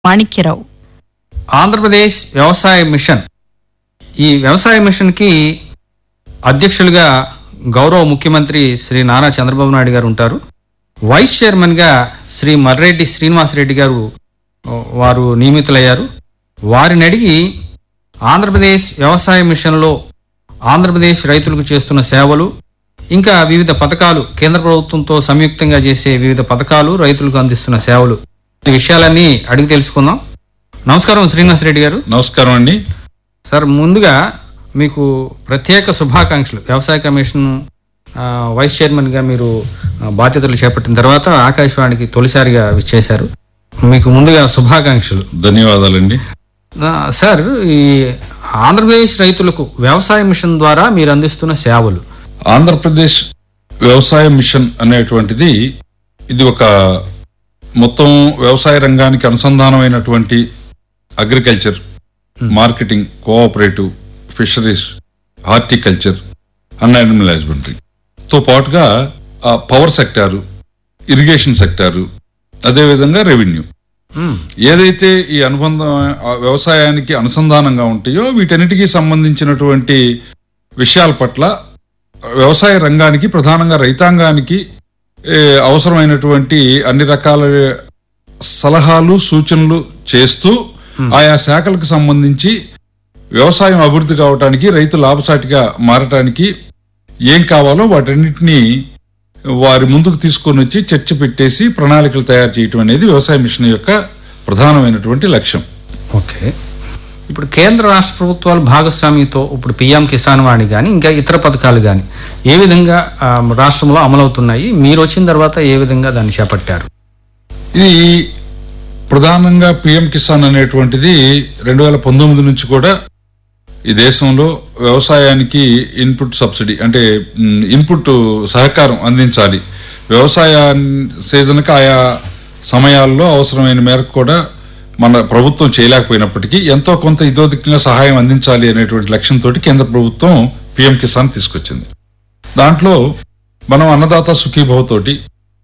మాణిక్యరావు ఆంధ్రప్రదేశ్ వ్యవసాయ మిషన్ ఈ వ్యవసాయ మిషన్కి అధ్యక్షులుగా గౌరవ ముఖ్యమంత్రి శ్రీ నారా చంద్రబాబు నాయుడు గారు ఉంటారు వైస్ చైర్మన్గా శ్రీ మర్రెడ్డి శ్రీనివాసరెడ్డి గారు ఓ, వారు నియమితులయ్యారు వారిని అడిగి ఆంధ్రప్రదేశ్ వ్యవసాయ మిషన్లో ఆంధ్రప్రదేశ్ రైతులకు చేస్తున్న సేవలు ఇంకా వివిధ పథకాలు కేంద్ర ప్రభుత్వంతో సంయుక్తంగా చేసే వివిధ పథకాలు రైతులకు అందిస్తున్న సేవలు ఈ విషయాలన్నీ అడిగి తెలుసుకుందాం నమస్కారం శ్రీనివాస్ రెడ్డి గారు నమస్కారం అండి సార్ ముందుగా మీకు ప్రత్యేక శుభాకాంక్షలు వ్యవసాయ కమిషన్ ఆ, వైస్ చైర్మన్గా మీరు ఆ, బాధ్యతలు చేపట్టిన తర్వాత ఆకాశవాణికి తొలిసారిగా విచ్చేశారు మీకు ముందుగా శుభాకాంక్షలు ధన్యవాదాలండి ఆ, సార్ ఈ ఆంధ్రప్రదేశ్ రైతులకు వ్యవసాయ మిషన్ ద్వారా మీరు అందిస్తున్న సేవలు ఆంధ్రప్రదేశ్ వ్యవసాయ మిషన్ అనేటువంటిది ఇది ఒక మొత్తం వ్యవసాయ రంగానికి అనుసంధానమైనటువంటి agriculture marketing cooperative fisheries horticulture and animal husbandry తో పాటుగా ఆ పవర్ సెక్టారు ఇరిగేషన్ సెక్టారు అదేవిధంగా రెవెన్యూ మ్, ఏదైతే ఈ అనుబంధం ఆ వ్యవసాయానికి అనుసంధానంగా ఉంటాయో వీటన్నిటికీ సంబంధించినటువంటి విషయాల పట్ల వ్యవసాయ రంగానికి ప్రధానంగా రైతాంగానికి ఏ, అవసరమైనటువంటి అన్ని రకాల సలహాలు సూచనలు చేస్తూ ఆయా శాఖలకు సంబంధించి వ్యవసాయం అభివృద్ధి కావటానికి రైతు లాభసాటిగా మారటానికి ఏం కావాలో వాటన్నిటినీ వారి ముందుకు తీసుకొని వచ్చి చర్చ పెట్టేసి ప్రణాళికలు తయారు చేయటం అనేది వ్యవసాయ మిషన్ యొక్క ప్రధానమైనటువంటి లక్ష్యం ఓకే ఇప్పుడు కేంద్ర రాష్ట్ర ప్రభుత్వాలు భాగస్వామ్యంతో ఇప్పుడు పిఎం కిసాన్ వాణి కానీ ఇంకా ఇతర పథకాలు కానీ ఏ విధంగా ఆ, రాష్ట్రంలో అమలవుతున్నాయి మీరు వచ్చిన తర్వాత ఏ విధంగా దాన్ని చేపట్టారు ఇది ప్రధానంగా పిఎం కిసాన్ అనేటువంటిది రెండు వేల పంతొమ్మిది నుంచి కూడా ఈ దేశంలో వ్యవసాయానికి ఇన్పుట్ సబ్సిడీ అంటే మ్, ఇన్పుట్ సహకారం అందించాలి వ్యవసాయ సీజన్కి ఆయా సమయాల్లో అవసరమైన మేరకు కూడా మన ప్రభుత్వం చేయలేకపోయినప్పటికీ ఎంతో కొంత ఇతోధికంగా సహాయం అందించాలి అనేటువంటి లక్ష్యంతో కేంద్ర ప్రభుత్వం పిఎం కిసాన్ తీసుకొచ్చింది దాంట్లో మనం అన్నదాత సుఖీభవ తోటి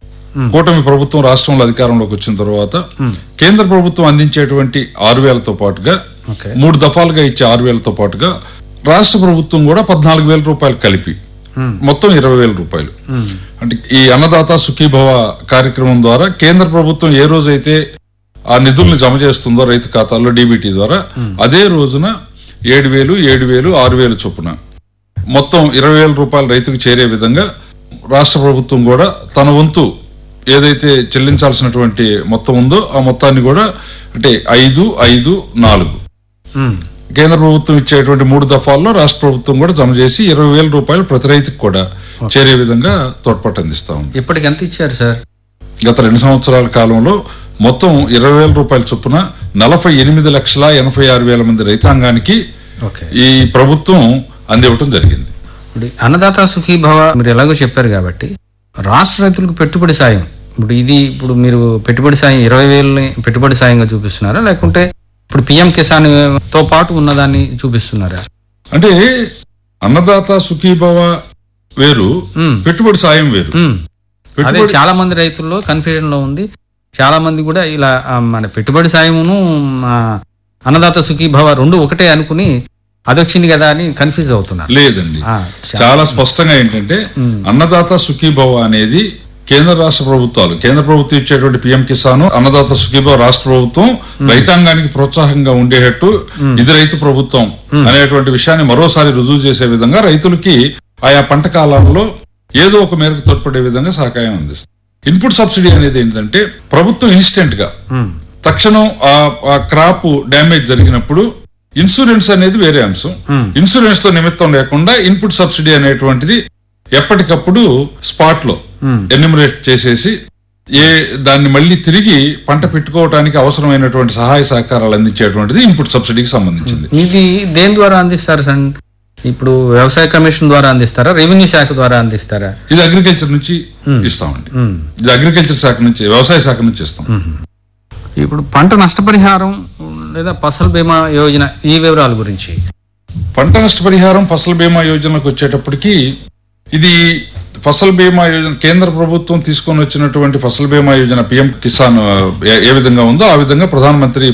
కూటమి ప్రభుత్వం రాష్ట్రంలో అధికారంలోకి వచ్చిన తర్వాత కేంద్ర ప్రభుత్వం అందించేటువంటి ఆరు వేలతో పాటుగా ఓకే మూడు దఫాలుగా ఇచ్చే ఆరు వేలతో పాటుగా రాష్ట్ర ప్రభుత్వం కూడా పద్నాలుగు వేల రూపాయలు కలిపి మొత్తం ఇరవై వేల రూపాయలు అంటే ఈ అన్నదాత సుఖీభవ కార్యక్రమం ద్వారా కేంద్ర ప్రభుత్వం ఏ రోజైతే ఆ నిధులను జమ చేస్తుందో రైతు ఖాతాల్లో డీబీటీ ద్వారా అదే రోజున ఏడు వేలు ఏడు వేలు ఆరు వేలు చొప్పున మొత్తం ఇరవై వేల రూపాయలు రైతుకు చేరే విధంగా రాష్ట్ర ప్రభుత్వం కూడా తన వంతు ఏదైతే చెల్లించాల్సినటువంటి మొత్తం ఉందో ఆ మొత్తాన్ని కూడా అంటే ఐదు ఐదు నాలుగు మ్, కేంద్ర ప్రభుత్వం ఇచ్చేటువంటి మూడు దఫాల్లో రాష్ట్ర ప్రభుత్వం కూడా జమ చేసి ఇరవై వేల రూపాయలు ప్రతి రైతుకు కూడా చేరే విధంగా తోడ్పాటు అందిస్తా ఉంది ఇప్పటికి ఎంత ఇచ్చారు సార్ గత రెండు సంవత్సరాల కాలంలో మొత్తం ఇరవై వేల రూపాయల చొప్పున నలభై ఎనిమిది లక్షల ఎనభై ఆరు వేల మంది రైతాంగానికి ఓకే ఈ ప్రభుత్వం అందివ్వటం జరిగింది ఇప్పుడు అన్నదాత సుఖీభవ మీరు ఎలాగో చెప్పారు కాబట్టి రాష్ట్ర రైతులకు పెట్టుబడి సాయం ఇప్పుడు ఇది ఇప్పుడు మీరు పెట్టుబడి సాయం ఇరవై వేలని పెట్టుబడి సాయంగా చూపిస్తున్నారా లేకుంటే ఇప్పుడు పిఎం కిసాన్ తో పాటు ఉన్నదాన్ని చూపిస్తున్నారా అంటే అన్నదాత సుఖీభవ వేరు మ్. పెట్టుబడి సాయం వేరు మ్. అదే పెట్టుబడి చాలా మంది రైతుల్లో కన్ఫ్యూజన్ లో ఉంది చాలా మంది కూడా ఇలా ఆ, మన పెట్టుబడి సాయమును ఆ, అన్నదాత సుఖీభవ రెండు ఒకటే అనుకుని అదొచ్చింది కదా అని కన్ఫ్యూజ్ అవుతున్నారు లేదండి ఆ, చాలా స్పష్టంగా ఏంటంటే అన్నదాత సుఖీభవ అనేది కేంద్ర రాష్ట్ర ప్రభుత్వాలు కేంద్ర ప్రభుత్వం ఇచ్చేటువంటి పిఎం కిసాన్ అన్నదాత సుఖీభవ రాష్ట్ర ప్రభుత్వం రైతాంగానికి ప్రోత్సాహంగా ఉండేటట్టు ఇది రైతు ప్రభుత్వం అనేటువంటి విషయాన్ని మరోసారి రుజువు చేసే విధంగా రైతులకి ఆయా పంట కాలాల్లో ఏదో ఒక మేరకు తోడ్పడే విధంగా సహకారం అందిస్తుంది ఇన్పుట్ సబ్సిడీ అనేది ఏంటంటే ప్రభుత్వం ఇన్స్టెంట్ గా మ్. తక్షణం ఆ ఆ క్రాప్ డ్యామేజ్ జరిగినప్పుడు ఇన్సూరెన్స్ అనేది వేరే అంశం ఇన్సూరెన్స్ తో నిమిత్తం లేకుండా ఇన్పుట్ సబ్సిడీ అనేటువంటిది ఎప్పటికప్పుడు స్పాట్ లో ఎన్యూమరేట్ చేసేసి ఏ దాన్ని మళ్ళీ తిరిగి పంట పెట్టుకోవడానికి అవసరమైనటువంటి సహాయ సహకారాలు అందించేటువంటిది ఇన్పుట్ సబ్సిడీకి సంబంధించింది ఇది దేని ద్వారా అందిస్తారు సార్ ఇప్పుడు వ్యవసాయ కమిషన్ ద్వారా అందిస్తారా రెవెన్యూ శాఖ ద్వారా అందిస్తారా ఇది అగ్రికల్చర్ నుంచి ఇస్తామండి ఇది అగ్రికల్చర్ శాఖ నుంచి వ్యవసాయ శాఖ నుంచి ఇస్తాం ఇప్పుడు పంట నష్టపరిహారం లేదా ఫసల్ బీమా యోజన ఈ వివరాల గురించి పంట నష్టపరిహారం ఫసల్ బీమా యోజనకు వచ్చేటప్పటికి ఇది ఫసల్ బీమా యోజన కేంద్ర ప్రభుత్వం తీసుకొని వచ్చినటువంటి ఫసల్ బీమా యోజన పిఎం కిసాన్ ఆ, ఏ- ఏ విధంగా ఉందో ఆ విధంగా ప్రధానమంత్రి